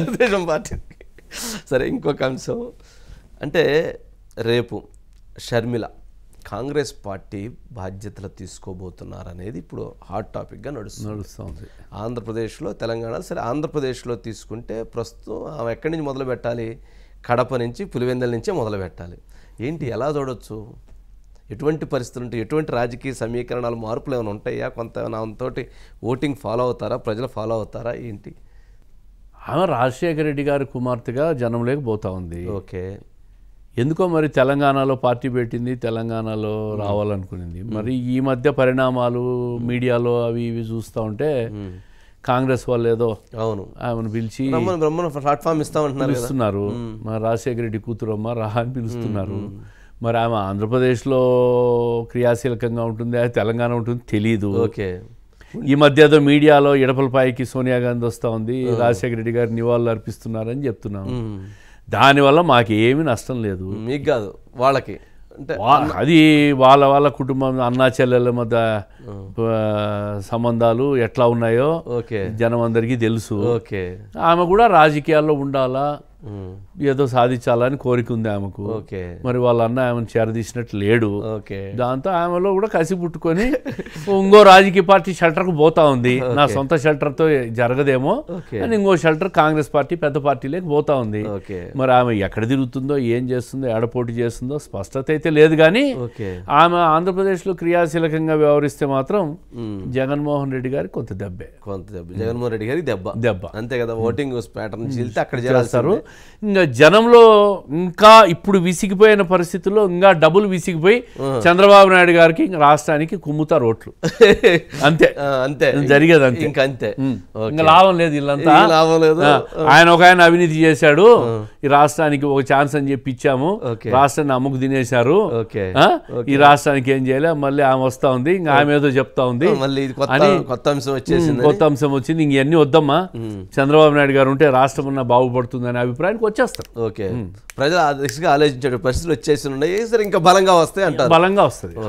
Telugu Desam party సరే ఇంకొక అంశం అంటే రేపు షర్మిల కాంగ్రెస్ పార్టీ బాధ్యతలు తీసుకోబోతున్నారనేది ఇప్పుడు హాట్ టాపిక్గా నడుస్తుంది నడుస్తూ ఉంది ఆంధ్రప్రదేశ్లో తెలంగాణ సరే ఆంధ్రప్రదేశ్లో తీసుకుంటే ప్రస్తుతం ఆమె ఎక్కడి నుంచి మొదలు పెట్టాలి కడప నుంచి పులివెందల నుంచే మొదలు పెట్టాలి ఏంటి ఎలా చూడొచ్చు ఎటువంటి పరిస్థితులు ఉంటాయి ఎటువంటి రాజకీయ సమీకరణాలు మార్పులు ఏమైనా ఉంటాయా కొంత ఏమైనా ఆమెతోటి ఓటింగ్ ఫాలో అవుతారా ప్రజలు ఫాలో అవుతారా ఏంటి ఆమె రాజశేఖర రెడ్డి గారి కుమార్తెగా జనంలోకి పోతా ఉంది ఓకే ఎందుకో మరి తెలంగాణలో పార్టీ పెట్టింది తెలంగాణలో రావాలనుకునింది మరి ఈ మధ్య పరిణామాలు మీడియాలో అవి ఇవి చూస్తూ ఉంటే కాంగ్రెస్ వాళ్ళు ఏదో అవును ఆమెను పిలిచి బ్రహ్మను బ్రహ్మను ప్లాట్ఫామ్ ఇస్తామంటున్నారు కదా పిలుస్తున్నారు మా రాజశేఖర రెడ్డి కూతురమ్మ రా అని పిలుస్తున్నారు మరి ఆమె ఆంధ్రప్రదేశ్లో క్రియాశీలకంగా ఉంటుంది అది తెలంగాణ ఉంటుంది తెలియదు ఓకే ఈ మధ్య ఏదో మీడియాలో ఎడపలపాయికి సోనియా గాంధీ వస్తూ ఉంది రాజశేఖర రెడ్డి గారు నివాళులు అర్పిస్తున్నారని చెప్తున్నాం మ్మ్. దానివల్ల మాకు ఏమీ నష్టం లేదు మీకు కాదు వాళ్ళకి అంటే వా- అది వాళ్ళ వాళ్ళ కుటుంబం అన్నా చెల్లెల మధ్య ఆ, సంబంధాలు ఎట్లా ఉన్నాయో ఓకే జనం అందరికీ తెలుసు ఓకే ఆమె కూడా రాజకీయాల్లో ఉండాలా మ్మ్. ఏదో సాధించాలని కోరిక ఉంది ఆమెకు ఓకే మరి వాళ్ళ అన్న ఆమెను చేరదీసినట్టు లేడు ఓకే దాంతో ఆమెలో కూడా కసి పుట్టుకొని ఇంకో రాజకీయ పార్టీ షెల్టర్కు పోతా ఉంది నా సొంత షెల్టర్తో జరగదేమో ఓకే. అని ఇంకో షెల్టర్ కాంగ్రెస్ పార్టీ పెద్ద పార్టీలోకి పోతా ఉంది ఓకే మరి ఆమె ఎక్కడ తిరుగుతుందో ఏం చేస్తుందో ఎడ పోటీ చేస్తుందో స్పష్టత అయితే లేదు కానీ ఓకే ఆమె ఆంధ్రప్రదేశ్లో క్రియాశీలకంగా వ్యవహరిస్తే మాత్రం మ్మ్. జగన్మోహన్ రెడ్డి గారికి కొంత దెబ్బే కొంత దెబ్బ జగన్మోహన్ రెడ్డి గారికి దెబ్బ దెబ్బ అంతే కదా ఓటింగ్ ప్యాటర్న్ చీలితే అక్కడ చేస్తారు చేస్తారు ఇంకా జనంలో ఇంకా ఇప్పుడు విసిగిపోయిన పరిస్థితుల్లో ఇంకా డబుల్ విసిగిపోయి చంద్రబాబు నాయుడు గారికి ఇంకా రాష్ట్రానికి కుమ్ముతారు ఓట్లు అంతే అంతే జరిగేది అంతే ఇంకా అంతే ఓకే. ఇంకా లాభం లేదు వీళ్ళంతా ఈ లాభం లేదు ఆ, ఆయన ఒక ఆయన అవినీతి చేశాడు ఈ రాష్ట్రానికి ఒక ఛాన్స్ అని చెప్పి ఇచ్చాము ఓకే. రాష్ట్రాన్ని అమ్ముకు తినేశారు ఓకే ఆ? ఈ రాష్ట్రానికి ఏం చేయలే మళ్ళీ ఆమె వస్తా ఉంది ఇంకా ఆమె ఏదో చెప్తా ఉంది మళ్ళీ ఇది కొత్త అని- కొత్త అంశం వచ్చేసింది కొత్త అంశం వచ్చింది ఇంకెన్ని వద్దమ్మా చంద్రబాబు నాయుడు గారు ఉంటే రాష్ట్రం ఉన్న బాగుపడుతుంది అనే అభిప్రాయానికి వచ్చేస్తారు ఓకే ప్రజలు ఆ దిశగా ఆలోచించే పరిస్థితులు వచ్చేసి ఉన్నాయి సరే ఇంకా బలంగా వస్తాయి అంటారు బలంగా వస్తుంది